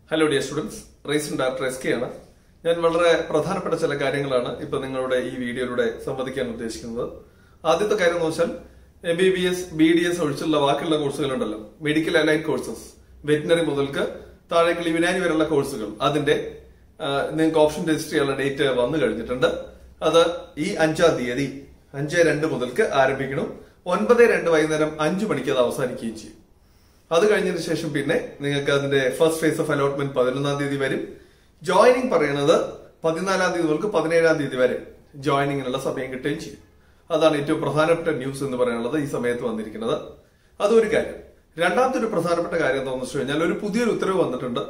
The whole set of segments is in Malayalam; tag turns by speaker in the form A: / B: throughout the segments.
A: ഹലോ ഡിയർ സ്റ്റുഡൻസ് റേസിൻ ഡയറക്ടർ എസ് കെ ആണ് ഞാൻ വളരെ പ്രധാനപ്പെട്ട ചില കാര്യങ്ങളാണ് ഇപ്പൊ നിങ്ങളുടെ ഈ വീഡിയോയിലൂടെ സംവദിക്കാൻ ഉദ്ദേശിക്കുന്നത് ആദ്യത്തെ കാര്യം എന്ന് വെച്ചാൽ M B B S B D S ഒഴിച്ചുള്ള ബാക്കിയുള്ള കോഴ്സുകളുണ്ടല്ലോ മെഡിക്കൽ അലൈഡ് കോഴ്സസ് വെറ്റിനറി മുതൽക്ക് താഴേക്ക് ലിവിനാനി വരെയുള്ള കോഴ്സുകൾ അതിന്റെ ആ, നിങ്ങൾക്ക് ഓപ്ഷൻ രജിസ്റ്റർ ചെയ്യാനുള്ള ഡേറ്റ് വന്നു കഴിഞ്ഞിട്ടുണ്ട് അത് ഈ അഞ്ചാം തീയതി അഞ്ച് രണ്ട് മുതൽക്ക് ആരംഭിക്കണം ഒൻപത് രണ്ട് വൈകുന്നേരം അഞ്ചു മണിക്ക് അത് അവസാനിക്കുകയും ചെയ്യും അത് കഴിഞ്ഞതിന് ശേഷം പിന്നെ നിങ്ങൾക്ക് അതിന്റെ ഫസ്റ്റ് ഫേസ് ഓഫ് അലോട്ട്മെന്റ് പതിനൊന്നാം തീയതി വരും ജോയിനിങ് പറയുന്നത് പതിനാലാം തീയതി മുതൽക്ക് പതിനേഴാം തീയതി വരെ ജോയിനിങ്ങിനുള്ള സമയം കിട്ടുകയും ചെയ്യും അതാണ് ഏറ്റവും പ്രധാനപ്പെട്ട ന്യൂസ് എന്ന് പറയാനുള്ളത് ഈ സമയത്ത് വന്നിരിക്കുന്നത് അതൊരു കാര്യം രണ്ടാമത്തെ ഒരു പ്രധാനപ്പെട്ട കാര്യം എന്താണെന്ന് വെച്ച് കഴിഞ്ഞാൽ ഒരു പുതിയൊരു ഉത്തരവ് വന്നിട്ടുണ്ട്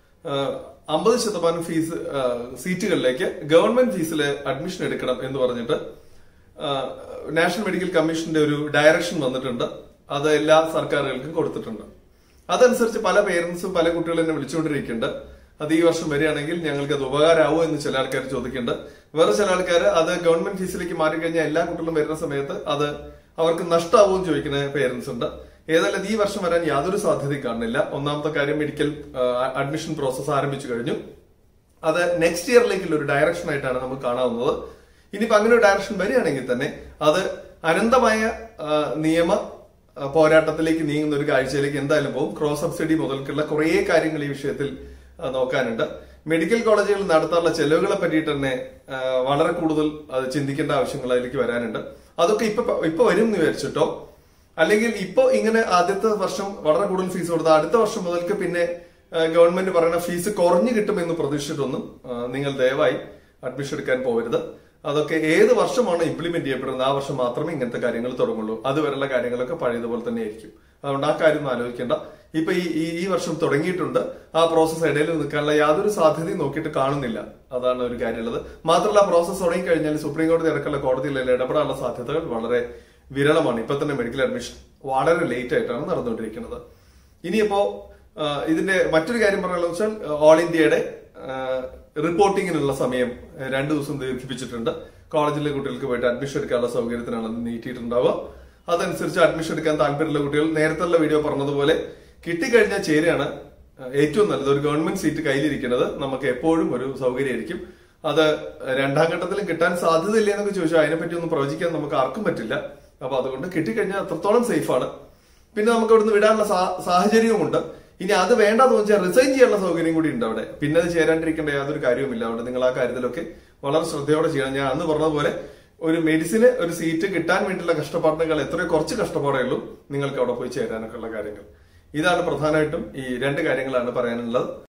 A: അമ്പത് ശതമാനം ഫീസ് ആ, സീറ്റുകളിലേക്ക് ഗവൺമെന്റ് ഫീസിൽ അഡ്മിഷൻ എടുക്കണം എന്ന് പറഞ്ഞിട്ട് ആ, നാഷണൽ മെഡിക്കൽ കമ്മീഷന്റെ ഒരു ഡയറക്ഷൻ വന്നിട്ടുണ്ട് അത് എല്ലാ സർക്കാരുകൾക്കും കൊടുത്തിട്ടുണ്ട് അതനുസരിച്ച് പല പേരൻസും പല കുട്ടികളും എന്നെ വിളിച്ചുകൊണ്ടിരിക്കുന്നുണ്ട് അത് ഈ വർഷം വരികയാണെങ്കിൽ ഞങ്ങൾക്ക് അത് ഉപകാരമാവോ എന്ന് ചില ആൾക്കാർ ചോദിക്കുന്നുണ്ട് വേറെ ചില ആൾക്കാർ അത് ഗവൺമെന്റ് ഫീസിലേക്ക് മാറിക്കഴിഞ്ഞാൽ എല്ലാ കുട്ടികളും വരുന്ന സമയത്ത് അത് അവർക്ക് നഷ്ടമാവും എന്ന് ചോദിക്കുന്ന പേരൻസ് ഉണ്ട് ഏതായാലും ഈ വർഷം വരാൻ യാതൊരു സാധ്യതയും കാണുന്നില്ല ഒന്നാമത്തെ കാര്യം മെഡിക്കൽ അഡ്മിഷൻ പ്രോസസ്സ് ആരംഭിച്ചു കഴിഞ്ഞു അത് നെക്സ്റ്റ് ഇയറിലേക്കുള്ള ഒരു ഡയറക്ഷൻ ആയിട്ടാണ് നമുക്ക് കാണാവുന്നത് ഇനിയിപ്പോ അങ്ങനെ ഒരു ഡയറക്ഷൻ വരികയാണെങ്കിൽ തന്നെ അത് അനന്തമായ ആ, നിയമ ആ, പോരാട്ടത്തിലേക്ക് നീങ്ങുന്ന ഒരു കാഴ്ചയിലേക്ക് എന്തായാലും പോകും ക്രോസ് സബ്സിഡി മുതൽക്കുള്ള കുറേ കാര്യങ്ങൾ ഈ വിഷയത്തിൽ ആ, നോക്കാനുണ്ട് മെഡിക്കൽ കോളേജുകൾ നടത്താനുള്ള ചെലവുകളെ പറ്റിയിട്ട് തന്നെ ആ, വളരെ കൂടുതൽ അത് ചിന്തിക്കേണ്ട ആവശ്യങ്ങൾ അതിലേക്ക് വരാനുണ്ട് അതൊക്കെ ഇപ്പൊ ഇപ്പൊ വരും എന്ന് വിചാരിച്ചിട്ടോ അല്ലെങ്കിൽ ഇപ്പോ ഇങ്ങനെ ആദ്യത്തെ വർഷം വളരെ കൂടുതൽ ഫീസ് കൊടുത്ത അടുത്ത വർഷം മുതൽക്ക് പിന്നെ ആ, ഗവൺമെന്റ് പറയുന്ന ഫീസ് കുറഞ്ഞു കിട്ടുമെന്ന് പ്രതീക്ഷിച്ചിട്ടൊന്നും ആ, നിങ്ങൾ ദയവായി അഡ്മിഷൻ എടുക്കാൻ പോകരുത് അതൊക്കെ ഏത് വർഷമാണ് ഇംപ്ലിമെന്റ് ചെയ്യപ്പെടുന്നത് ആ വർഷം മാത്രമേ ഇങ്ങനത്തെ കാര്യങ്ങൾ തുടങ്ങുള്ളൂ അതുവരെയുള്ള കാര്യങ്ങളൊക്കെ പഴയതുപോലെ തന്നെ ആയിരിക്കും അതുകൊണ്ട് ആ കാര്യം ഒന്നും ആലോചിക്കേണ്ട ഇപ്പൊ ഈ ഈ- ഈ വർഷം തുടങ്ങിയിട്ടുണ്ട് ആ പ്രോസസ്സ് ഇടയിൽ നിൽക്കാനുള്ള യാതൊരു സാധ്യതയും നോക്കിയിട്ട് കാണുന്നില്ല അതാണ് ഒരു കാര്യമുള്ളത് മാത്രമല്ല ആ പ്രോസസ്സ് തുടങ്ങി കഴിഞ്ഞാൽ സുപ്രീം കോടതി അടക്കമുള്ള കോടതിയിൽ ഇടപെടാനുള്ള സാധ്യതകൾ വളരെ വിരളമാണ് ഇപ്പൊ തന്നെ മെഡിക്കൽ അഡ്മിഷൻ വളരെ ലേറ്റ് ആയിട്ടാണ് നടന്നുകൊണ്ടിരിക്കുന്നത് ഇനിയിപ്പോ ആ, ഇതിന്റെ മറ്റൊരു കാര്യം പറയാനുള്ളത് വെച്ചാൽ ഓൾ ഇന്ത്യയുടെ റിപ്പോർട്ടിങ്ങിനുള്ള സമയം ആ, രണ്ടു ദിവസം ദീർഘിപ്പിച്ചിട്ടുണ്ട് കോളേജിലെ കുട്ടികൾക്ക് പോയിട്ട് അഡ്മിഷൻ എടുക്കാനുള്ള സൗകര്യത്തിനാണ് അത് നീട്ടിയിട്ടുണ്ടാവുക അതനുസരിച്ച് അഡ്മിഷൻ എടുക്കാൻ താല്പര്യമുള്ള കുട്ടികൾ നേരത്തെ വീഡിയോ പറഞ്ഞതുപോലെ കിട്ടിക്കഴിഞ്ഞാൽ ചേരുകയാണ് ആ, ഏറ്റവും നല്ലത് ഒരു ഗവൺമെന്റ് സീറ്റ് കയ്യിലിരിക്കുന്നത് നമുക്ക് എപ്പോഴും ഒരു സൗകര്യമായിരിക്കും അത് രണ്ടാം ഘട്ടത്തിലും കിട്ടാൻ സാധ്യതയില്ല എന്നൊക്കെ ചോദിച്ചാൽ അതിനെപ്പറ്റി ഒന്നും പ്രവചിക്കാൻ നമുക്ക് ആർക്കും പറ്റില്ല അപ്പൊ അതുകൊണ്ട് കിട്ടിക്കഴിഞ്ഞാൽ അത്രത്തോളം സേഫാണ് പിന്നെ നമുക്ക് ഇവിടുന്ന് വിടാനുള്ള സാ- സാഹചര്യവുമുണ്ട് ഇനി അത് വേണ്ടെന്ന് വെച്ചാൽ റിസൈൻ ചെയ്യാനുള്ള സൗകര്യം കൂടി ഉണ്ട് അവിടെ പിന്നെ അത് ചേരാണ്ടിരിക്കേണ്ട യാതൊരു കാര്യവുമില്ല അവിടെ നിങ്ങൾ ആ കാര്യത്തിലൊക്കെ വളരെ ശ്രദ്ധയോടെ ചെയ്യണം ഞാൻ അന്ന് പറഞ്ഞതുപോലെ ഒരു മെഡിസിന് ഒരു സീറ്റ് കിട്ടാൻ വേണ്ടിയുള്ള കഷ്ടപ്പാടിനേക്കാൾ എത്രയോ കുറച്ച് കഷ്ടപ്പാടേ ഉള്ളൂ നിങ്ങൾക്ക് അവിടെ പോയി ചേരാനൊക്കെ ഉള്ള കാര്യങ്ങൾ ഇതാണ് പ്രധാനമായിട്ടും ഈ രണ്ട് കാര്യങ്ങളാണ് പറയാനുള്ളത്